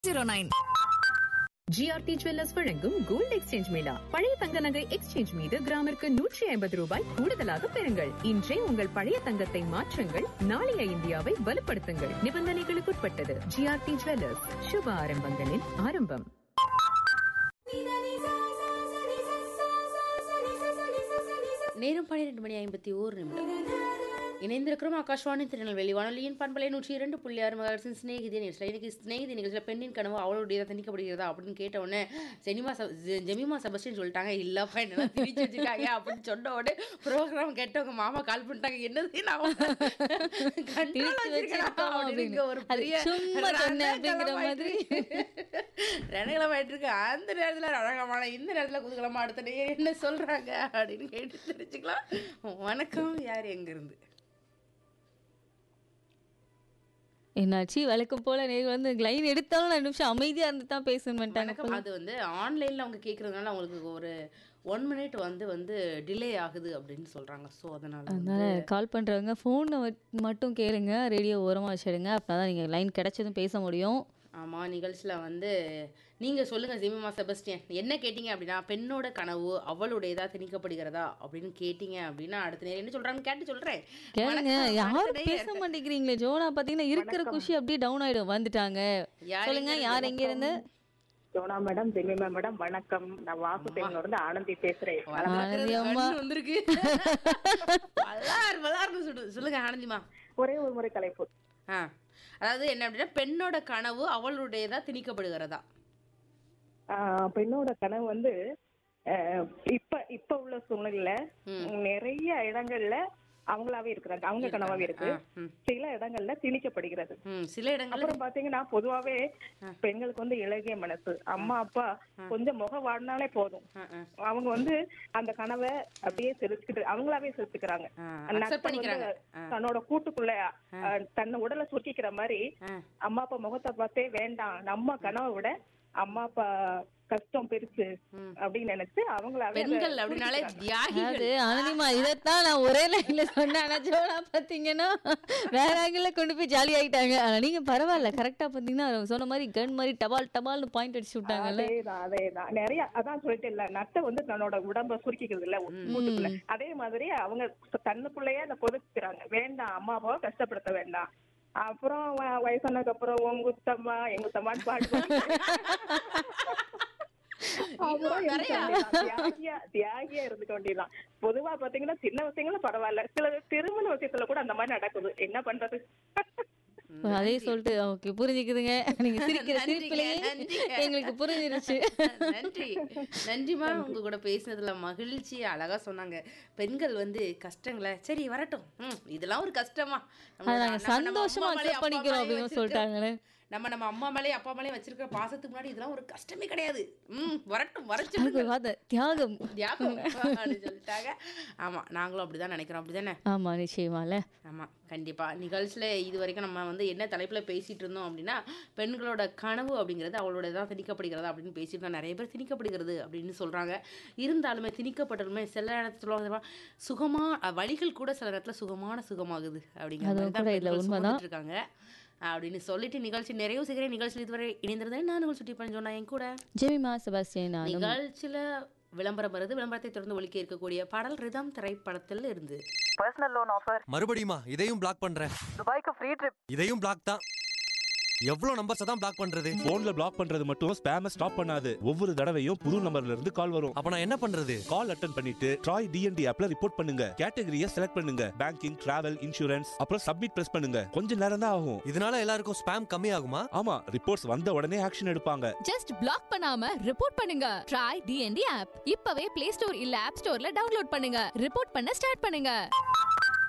Zero nine GRT jewellers வழங்கும் gold exchange mela பழைய தங்க நகை எக்ஸ்சேஞ்ச் மீது கிராமிற்கு நூற்றி ஐம்பது ரூபாய் கூடுதலாக பெறுங்கள் இன்றே உங்கள் பழைய தங்கத்தை மாற்றுங்கள் நாளைய இந்தியாவை வலுப்படுத்துங்கள் நிபந்தனைகளுக்குட்பட்டது ஜிஆர்டி ஜுவல்லர்ஸ் சுப ஆரம்பங்களின் ஆரம்பம் நேரம் பன்னிரெண்டு மணி ஐம்பத்தி ஓரு நிமிடம் இணைந்திருக்கிறோம் ஆகாஷ்வாணி திருநெல்வேலி வானொலியின் பண்பலை நூற்றி இரண்டு புள்ளி ஆறு மகர்ஸின் ஸ்நேகிதி நிகழ்ச்சியில் இன்னைக்கு ஸ்நேகிதி நிகழ்ச்சியில் பெண்ணின் கனவு அவளுடைய திணிக்கப்படுகிறதா அப்படின்னு கேட்ட உடனே செனிமா சப் ஜெ- ஜெமிமா செபஸ்டின் சொல்லிட்டாங்க இல்லப்பா என்ன திணிச்சு வச்சிருக்காங்க அப்படின்னு சொன்ன உடனே ப்ரோக்ராம் கேட்டவங்க மாமா கால் பண்ணிட்டாங்க என்னது நான் control திணிச்சு வச்சிருக்கேனா வச்சிருக்கோம் அப்படின்னு ஒரு அது பெரிய சும்மா சொன்னேன் அப்படிங்கிற மாதிரி. ரணகலமாயிட்டு இருக்கு அந்த நேரத்துல ரணகமான இந்த நேரத்துல குதுகலமா அடுத்த நேரம் என்ன சொல்றாங்க அப்படின்னு கேட்டு தெரிஞ்சுக்கலாம் வணக்கம் யார் எங்க இருந்து என்னாச்சு வழக்கம் போல நேர் வந்து லைன் எடுத்தாலும் ரெண்டு நிமிஷம் அமைதியா இருந்து தான் பேசணும் வணக்கம் அது வந்து ஆன்லைன்ல அவங்க கேக்குறதுனால அவங்களுக்கு ஒரு ஒன் மினிட் வந்து வந்து டிலே ஆகுது அப்படின்னு சொல்றாங்க ஸோ அதனால வந்து- அதனால கால் பண்றவங்க ஃபோனை மட்டும் கேளுங்க ரேடியோ ஓரமா வச்சிடுங்க அப்பதான் நீங்க லைன் கிடைச்சதும் பேச முடியும் ஆமா நிகழ்ச்சியில வந்து நீங்க சொல்லுங்க ஜெமிமா செபஸ்டியன் என்ன கேட்டீங்க அப்படின்னா பெண்ணோட கனவு அவளுடையதா திணிக்கப்படுகிறதா அப்படின்னு கேட்டீங்க அப்படின்னா அடுத்த நேரம் என்ன சொல்றாங்க கேட்டு சொல்றேன் கேளுங்க வணக்கம், யாரும் அடுத்த பேச நேயர். மாட்டேங்கிறீங்களே ஜோனா பாத்தீங்கன்னா இருக்கிற குஷி அப்படியே டவுன் ஆயிடும் வந்துட்டாங்க யார் சொல்லுங்க எங்க யார் எங்க இருந்து சோனா மேடம் ஜெமிமா மேடம் வணக்கம் நான் வாசுதேவன் இருந்து ஆனந்தி பேசுறேன் ஆனந்தி அம்மா. கண்ணு வந்திருக்கு வல்லார் வல்லார்னு சொல்லு சொல்லுங்க ஆனந்திமா ஒரே ஒரு முறை தலைப்பு ஆ அதாவது என்ன அப்படின்னா பெண்ணோட கனவு அவளுடையதா திணிக்கப்படுகிறதா ஆஹ் பெண்ணோட கனவு வந்து ஆஹ் இப்ப இப்ப உள்ள சூழ்நிலையில நிறைய இடங்கள்ல அவங்களாவே இருக்கிறாங்க அவங்க கனவாவே இருக்கு ஆ, ம். சில இடங்கள்ல திணிக்கப்படுகிறது ம் சில இடங்கள்ல அப்புறம் பாத்தீங்கன்னா பொதுவாவே பெண்களுக்கு வந்து இலகிய மனசு அம்மா அப்பா கொஞ்சம் முகம் வாடினாலே போதும் ஆ, ஆ. அவங்க வந்து அந்த கனவை அப்படியே சிரிச்சுக்கிட்டு அவங்களாவே சிரிச்சுக்கிறாங்க ஆ, நட்பை accept பண்ணிக்கிறாங்க. வந்து தன்னோட கூட்டுக்குள்ள அஹ், தன்னை உடலை சுருக்கிக்கிற மாதிரி ஆ. அம்மா அப்பா முகத்தை பார்த்தே வேண்டாம் நம்ம கனவை விட அம்மா அப்பா கஷ்டம் பெருசு அப்படின்னு நினைச்சு அவங்களாவே அதை பெண்கள் அப்படின்னாலே சுருக்கிக்கிறாங்க. தியாகிகள் அது ஆனந்திமா இதைத்தான் நான் ஒரே லைன்ல சொன்னேன் ஆனா ஜோனா பாத்தீங்கன்னா வேற ஆங்கில கொண்டு போய் ஜாலி ஆயிட்டாங்க ஆனா நீங்க பரவாயில்ல கரெக்டா பாத்தீங்கன்னா அவங்க சொன்ன மாதிரி கன் மாதிரி டபால் டபால்னு பாயிண்ட் அடிச்சு விட்டாங்கல்ல அதேதான் அதேதான் நிறைய அதான் சொல்லிட்டு இல்ல நட்டை வந்து தன்னோட உடம்ப சுருக்கிக்கிறது இல்ல கூட்டுக்குள்ள அதே மாதிரி அவங்க தன்னுக்குள்ளேயே அதை பொதுக்கிறாங்க வேண்டாம் அம்மா அப்பாவை கஷ்டப்படுத்த வேண்டாம் அப்புறம் வ- வயசானதுக்கு அப்புறம் உங்குத்தம்மா எங்குத்தம்மான்னு பாடுவாங்க அப்புறம் இருக்க வேண்டியதுதான். தியாகியா தியாகியா இருந்துக்க வேண்டியதுதான் பொதுவா பாத்தீங்கன்னா சின்ன விஷயங்களும் பரவாயில்ல சில திருமண விஷயத்துல கூட அந்த மாதிரி நடக்குது என்ன பண்றது அதே சொல்லிட்டு ஓகே புரிஞ்சுக்குதுங்க நீங்க சிரிக்கிற நன்றிங்க, சிரிப்பிலேயே நன்றிங்க. எங்களுக்கு புரிஞ்சிருச்சு நன்றி நன்றிமா உங்க கூட பேசினதுல மகிழ்ச்சி அழகா சொன்னாங்க பெண்கள் வந்து கஷ்டங்களை சரி வரட்டும் ம், இதெல்லாம் ஒரு கஷ்டமா அதை நம்ம- நாங்க நம்ம- நம்ம சந்தோஷமா அம்மா மேலே, அக்செப்ட் அப்பா பண்ணிக்கிறோம் மேலே அப்படின்னு வச்சிருக்க- சொல்லிட்டாங்களே நம்ம நம்ம அம்மா மேலே அப்பா மேலே வச்சிருக்கிற பாசத்துக்கு முன்னாடி இதெல்லாம் ஒரு கஷ்டமே கிடையாது ம் வரட்டும் அதுக்கு வரச்சு ஒரு வார்த்தை தியாகம் தியாகம் அப்படின்னு சொல்லிட்டாங்க ஆமா நாங்களும் அப்படிதான் நினைக்கிறோம் அப்படிதானே ஆமா நிச்சயமால ஆமாம் கண்டிப்பாக நிகழ்ச்சியில் இது வரைக்கும் நம்ம வந்து என்ன தலைப்பில் பேசிகிட்டு இருந்தோம் அப்படின்னா பெண்களோட கனவு அப்படிங்கிறது அவளோட தான் திணிக்கப்படுகிறதா அப்படின்னு பேசிட்டு இருந்தோம் நிறைய பேர் திணிக்கப்படுகிறது அப்படின்னு சொல்கிறாங்க இருந்தாலுமே திணிக்கப்பட்டாலுமே சில நேரத்தில் சொல்லுவாங்க சுகமாக வழிகள் கூட சில நேரத்தில் சுகமான சுகமாகுது அப்படிங்கிற அதுவும் மாதிரி தான் கூட இதுல பெண்கள் உண்மைதான். சுமந்துட்டு இருக்காங்க அப்படின்னு சொல்லிட்டு நிகழ்ச்சி நிறைவு செய்கிறேன் நிகழ்ச்சியில் இதுவரை இணைந்திருந்தேன் நான் உங்கள் சுட்டி பண்ணி சொன்னேன் என் கூட ஜெமிமா செபாஸ்டியன் நானும் நிகழ்ச்சியில் விளம்பரம் வருது விளம்பரத்தை தொடர்ந்து ஒலிக்க இருக்கக்கூடிய பாடல் ரிதம் திரைப்படத்தில் இருந்து பர்சனல் லோன் ஆஃபர் மறுபடியுமா இதையும் பிளாக் பண்றேன் துபாய்க்கு ஃப்ரீ ட்ரிப் இதையும் பிளாக் தான் எவ்வளவு நம்பர்ஸ் தான் பிளாக் பண்றது போன்ல பிளாக் பண்றது மட்டும் ஸ்பேம ஸ்டாப் பண்ணாது ஒவ்வொரு தடவையும் புது நம்பர்ல இருந்து கால் வரும் அப்ப நான் என்ன பண்றது கால் அட்டன் பண்ணிட்டு ட்ராய் டிஎன்டி ஆப்ல ரிப்போர்ட் பண்ணுங்க கேட்டகரியை செலக்ட் பண்ணுங்க பேங்கிங் டிராவல் இன்சூரன்ஸ் அப்புறம் சப்மிட் பிரஸ் பண்ணுங்க கொஞ்ச நேரம் தான் ஆகும் இதனால எல்லாருக்கும் ஸ்பேம் கம்மி ஆகுமா ஆமா ரிப்போர்ட்ஸ் வந்த உடனே ஆக்ஷன் எடுப்பாங்க ஜஸ்ட் பிளாக் பண்ணாம ரிப்போர்ட் பண்ணுங்க ட்ரை டிஎன்டி ஆப் இப்பவே பிளே ஸ்டோர் இல்ல ஆப் ஸ்டோர்ல டவுன்லோட் பண்ணுங்க ரிப்போர்ட் பண்ண ஸ்டார்ட் பண்ணுங்க